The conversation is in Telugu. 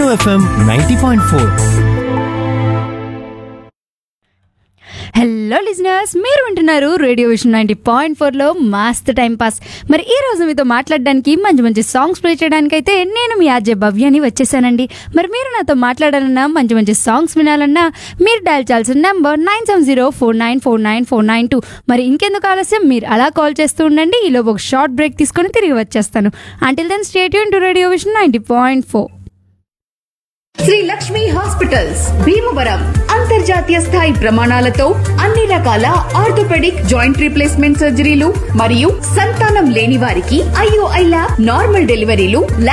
FM ninety point four hello listeners మీరు వింటున్నారు రేడియో విషన్ నైంటీ పాయింట్ ఫోర్లో మస్త్ టైం పాస్ మరి ఈ రోజు మీతో మాట్లాడడానికి మంచి మంచి సాంగ్స్ ప్లే చేయడానికి అయితే నేను మీ ఆర్జే భవ్యాని వచ్చేసానండి మరి మీరు నాతో మాట్లాడాలన్నా మంచి మంచి సాంగ్స్ వినాలన్నా మీరు డయల్ చేయాల్సిన number nine seven zero four nine four nine four nine two మరి ఇంకెందుకు ఆలస్యం మీరు అలా కాల్ చేస్తూ ఉండండి ఈలోపు ఒక షార్ట్ బ్రేక్ తీసుకొని తిరిగి వచ్చేస్తాను until then stay tuned to radio vision ninety point four Sri Lakshmi hospitals Bhimavaram అంతర్జాతీయ స్థాయి ప్రమాణాలతో అన్ని రకాల ఆర్థోపెడిక్ జాయింట్ రీప్లేస్మెంట్ సర్జరీలు మరియు సంతానం లేని వారికి ఐఓఐ ల్యాబ్ నార్మల్ డెలివరీలు